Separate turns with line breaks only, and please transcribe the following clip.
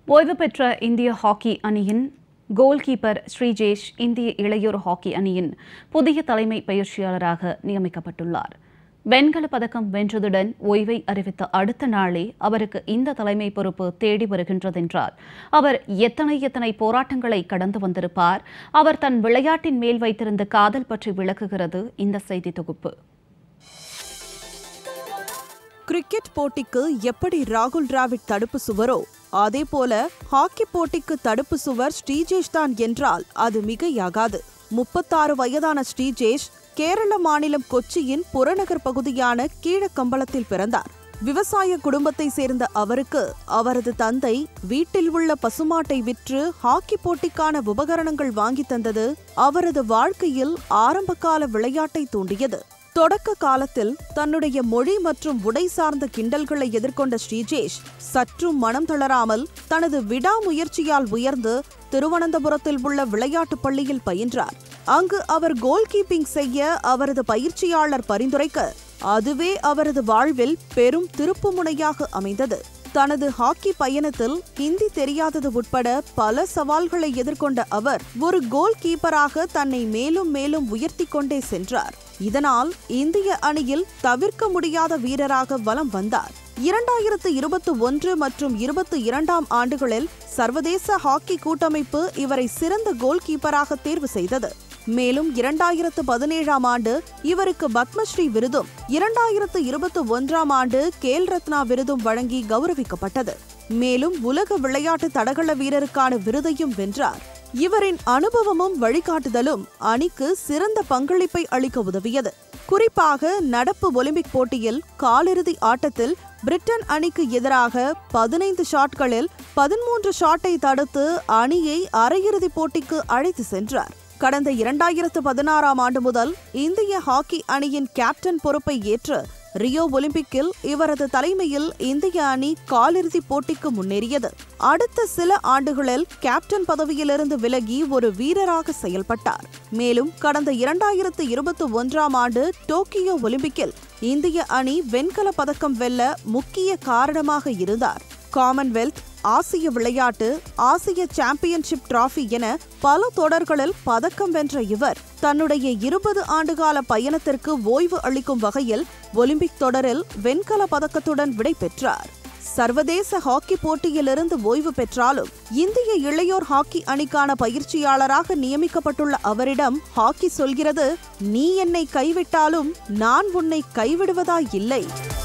ஓய்வு பெற்ற இந்திய ஹாக்கி அணியின் கோல் கீப்பர் ஸ்ரீஜேஷ் இந்திய இளையோர் ஹாக்கி அணியின் புதிய தலைமை பயிற்சியாளராக நியமிக்கப்பட்டுள்ளார் வெண்கல பதக்கம் வென்றதுடன் ஓய்வை அறிவித்த அடுத்த நாளே அவருக்கு இந்த தலைமை பொறுப்பு தேடி வருகின்றதென்றால் அவர் எத்தனை எத்தனை போராட்டங்களை கடந்து வந்திருப்பார் அவர் தன் விளையாட்டின் மேல் வைத்திருந்த காதல் பற்றி விளக்குகிறது இந்த செய்தி தொகுப்பு
கிரிக்கெட் போட்டிக்கு எப்படி ராகுல் டிராவிட் தடுப்பு சுவரோ அதேபோல ஹாக்கி போட்டிக்கு தடுப்பு சுவர் ஸ்ரீஜேஷ் தான் என்றால் அது மிகையாகாது முப்பத்தாறு வயதான ஸ்ரீஜேஷ் கேரள மாநிலம் கொச்சியின் புறநகர் பகுதியான கீழக்கம்பளத்தில் பிறந்தார் விவசாய குடும்பத்தை சேர்ந்த அவருக்கு அவரது தந்தை வீட்டில் உள்ள பசுமாட்டை விற்று ஹாக்கி போட்டிக்கான உபகரணங்கள் வாங்கி தந்தது அவரது வாழ்க்கையில் ஆரம்பகால விளையாட்டை தூண்டியது தொடக்க காலத்தில் தன்னுடைய மொழி மற்றும் உடை சார்ந்த கிண்டல்களை எதிர்கொண்ட ஸ்ரீஜேஷ் சற்றும் மனம் தளராமல் தனது விடாமுயற்சியால் உயர்ந்து திருவனந்தபுரத்தில் உள்ள விளையாட்டுப் பள்ளியில் பயின்றார் அங்கு அவர் கோல் கீப்பிங் செய்ய அவரது பயிற்சியாளர் பரிந்துரைக்க அதுவே அவரது வாழ்வில் பெரும் திருப்புமுனையாக அமைந்தது தனது ஹாக்கி பயணத்தில் ஹிந்தி தெரியாதது உட்பட பல சவால்களை எதிர்கொண்ட அவர் ஒரு கோல் கீப்பராக தன்னை மேலும் மேலும் உயர்த்தி கொண்டே சென்றார் இதனால் இந்திய அணியில் தவிர்க்க முடியாத வீரராக வலம் வந்தார் இரண்டாயிரத்து இருபத்தி ஒன்று மற்றும் இருபத்தி இரண்டாம் ஆண்டுகளில் சர்வதேச ஹாக்கி கூட்டமைப்பு இவரை சிறந்த கோல் கீப்பராக தேர்வு செய்தது மேலும் இரண்டாயிரத்து பதினேழாம் ஆண்டு இவருக்கு பத்மஸ்ரீ விருதும் இரண்டாயிரத்து இருபத்தி ஒன்றாம் ஆண்டு கேல் ரத்னா விருதும் வழங்கி கௌரவிக்கப்பட்டது மேலும் உலக விளையாட்டு தடகள வீரருக்கான விருதையும் வென்றார் இவரின் அனுபவமும் வழிகாட்டுதலும் அணிக்கு சிறந்த பங்களிப்பை அளிக்க உதவியது குறிப்பாக நடப்பு ஒலிம்பிக் போட்டியில் காலிறுதி ஆட்டத்தில் பிரிட்டன் அணிக்கு எதிராக பதினைந்து ஷாட்களில் பதிமூன்று ஷாட்டை தடுத்து அணியை அரையிறுதிப் போட்டிக்கு அழைத்து சென்றார் கடந்த இரண்டாயிரத்து பதினாறாம் ஆண்டு முதல் இந்திய ஹாக்கி அணியின் கேப்டன் பொறுப்பை ஏற்று ரியோ ஒலிம்பிக்கில் இவரது தலைமையில் இந்திய அணி காலிறுதிப் போட்டிக்கு முன்னேறியது அடுத்த சில ஆண்டுகளில் கேப்டன் பதவியிலிருந்து விலகி ஒரு வீரராக செயல்பட்டார் மேலும் கடந்த இரண்டாயிரத்து இருபத்தி ஒன்றாம் ஆண்டு டோக்கியோ ஒலிம்பிக்கில் இந்திய அணி வெண்கல பதக்கம் வெல்ல முக்கிய காரணமாக இருந்தார் காமன்வெல்த் ஆசிய விளையாட்டு ஆசிய சாம்பியன்ஷிப் டிராஃபி என பல தொடர்களில் பதக்கம் வென்ற இவர் தன்னுடைய இருபது ஆண்டுகால பயணத்திற்கு ஓய்வு அளிக்கும் வகையில் ஒலிம்பிக் தொடரில் வெண்கல பதக்கத்துடன் விடை பெற்றார் சர்வதேச ஹாக்கி போட்டியிலிருந்து ஓய்வு பெற்றாலும் இந்திய இளையோர் ஹாக்கி அணிக்கான பயிற்சியாளராக நியமிக்கப்பட்டுள்ள அவரிடம் ஹாக்கி சொல்கிறது நீ என்னை கைவிட்டாலும் நான் உன்னை கைவிடுவதா இல்லை